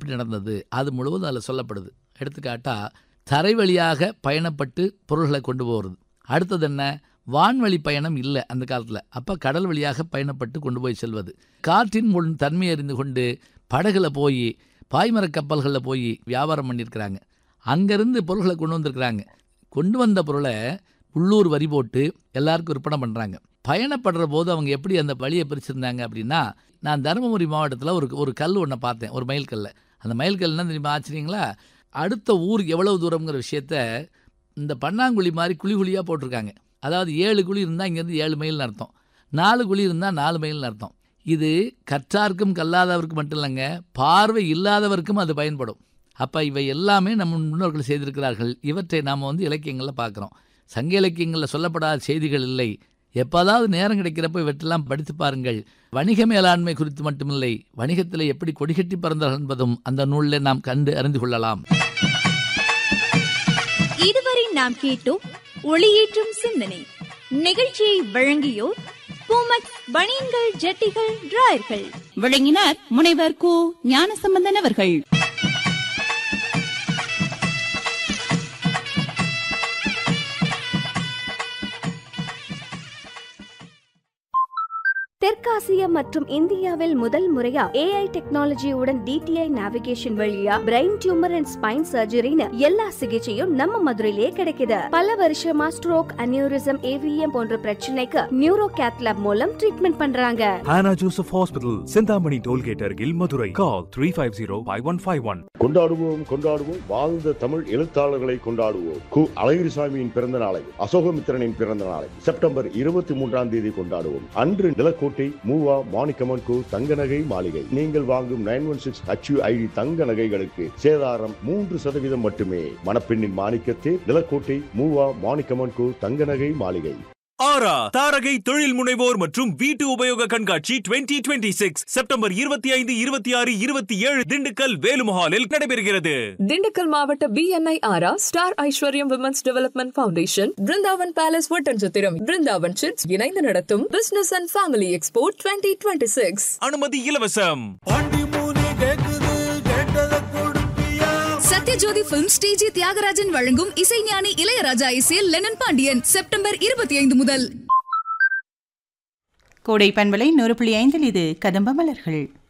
எப்படி நடந்தது அது முழுவதும் அதில் சொல்லப்படுது எடுத்துக்காட்டா தரை வழியாக பயணப்பட்டு பொருள்களை கொண்டு போகிறது அடுத்தது என்ன வான்வழி பயணம் இல்லை அந்த காலத்தில் அப்போ கடல் வழியாக பயணப்பட்டு கொண்டு போய் செல்வது காற்றின் முன் தன்மை அறிந்து கொண்டு படகுல போய் பாய்மர கப்பல்களில் போய் வியாபாரம் பண்ணியிருக்கிறாங்க அங்கேருந்து பொருள்களை கொண்டு வந்திருக்கிறாங்க கொண்டு வந்த பொருளை உள்ளூர் வரி போட்டு எல்லாருக்கும் விற்பனை பண்ணுறாங்க பயணப்படுற போது அவங்க எப்படி அந்த வழியை பிரிச்சிருந்தாங்க அப்படின்னா நான் தருமபுரி மாவட்டத்தில் ஒரு ஒரு கல் ஒன்றை பார்த்தேன் ஒரு மயில் கல்லை அந்த மயில் கல் என்ன தெரியுமா ஆச்சரியங்களா அடுத்த ஊர் எவ்வளவு தூரம்ங்கிற விஷயத்த இந்த பன்னாங்குழி மாதிரி குழி குழியாக போட்டிருக்காங்க அதாவது ஏழு குழி இருந்தால் இங்கேருந்து ஏழு மைல்னு அர்த்தம் நாலு குழி இருந்தால் நாலு மைல்னு அர்த்தம் இது கற்றார்க்கும் கல்லாதவருக்கு மட்டும் இல்லைங்க பார்வை இல்லாதவருக்கும் அது பயன்படும் அப்போ இவை எல்லாமே நம்ம முன்னோர்கள் செய்திருக்கிறார்கள் இவற்றை நாம் வந்து இலக்கியங்களில் பார்க்குறோம் சங்க இலக்கியங்களில் சொல்லப்படாத செய்திகள் இல்லை எப்போதாவது நேரம் கிடைக்கிறப்ப இவற்றெல்லாம் படித்து பாருங்கள் வணிக மேலாண்மை குறித்து மட்டுமில்லை வணிகத்தில் எப்படி கொடிகட்டி பறந்தார்கள் என்பதும் அந்த நூலில் நாம் கண்டு அறிந்து கொள்ளலாம் இதுவரை நாம் கேட்டோம் ஒளியேற்றும் சிந்தனை நிகழ்ச்சியை வழங்கியோர் பூமக் பனியன்கள் ஜட்டிகள் டிராயர்கள் விளங்கினார் முனைவர் கு ஞானசம்பந்தன் அவர்கள் தெற்காசிய மற்றும் இந்தியாவில் முதல் முறையா ஏஐ டெக்னாலஜியுடன் டிடிஐ நேவிகேஷன் வழியா பிரெயின் டியூமர் அண்ட் ஸ்பைன் சர்ஜரின்னு எல்லா சிகிச்சையும் நம்ம மதுரையிலே கிடைக்குது பல வருஷமா ஸ்ட்ரோக் அனியூரிசம் ஏவிஎம் போன்ற பிரச்சனைக்கு நியூரோ கேத்லாப் மூலம் ட்ரீட்மெண்ட் பண்றாங்க Hannah Joseph Hospital, Sindhamani Tollgate, Argil, Madurai. Call 350-5151. கொண்டாடுவோம் கொண்டாடுவோம் வாழ்ந்த தமிழ் எழுத்தாளர்களை கொண்டாடுவோம் கு அழகிரிசாமியின் பிறந்த நாளை அசோகமித்திரனின் பிறந்த நாளை செப்டம்பர் இருபத்தி மூன்றாம் தேதி கொண்டாடுவோம் அன்று நிலக்கோட்டை மூவா மாணிக்கமன் கு தங்க நகை மாளிகை நீங்கள் வாங்கும் நைன் ஒன் சிக்ஸ் ஐடி தங்க நகைகளுக்கு சேதாரம் மூன்று சதவீதம் மட்டுமே மணப்பெண்ணின் மாணிக்கத்தே நிலக்கோட்டை மூவா மாணிக்கமன் கு தங்க நகை மாளிகை ஆரா தாரகை தொழில் முனைவோர் மற்றும் வீட்டு உபயோக கண்காட்சி 2026 செப்டம்பர் இருபத்தி ஐந்து இருபத்தி ஆறு இருபத்தி ஏழு திண்டுக்கல் வேலுமஹாலில் நடைபெறுகிறது திண்டுக்கல் மாவட்ட BNI aura star Aishwaryam women's development foundation Brindavan palace Oddanchatram Brindavan chits இணைந்து நடத்தும் business and family expo twenty twenty six அனுமதி இலவசம் சத்யஜோதி பிலிம் ஸ்ரீஜி தியாகராஜன் வழங்கும் இசைஞானி இளையராஜா இசையில் லெனன் பாண்டியன் செப்டம்பர் இருபத்தி ஐந்து முதல் கோடை பண்பலை நூறு புள்ளி ஐந்தில் இது கதம்ப மலர்கள்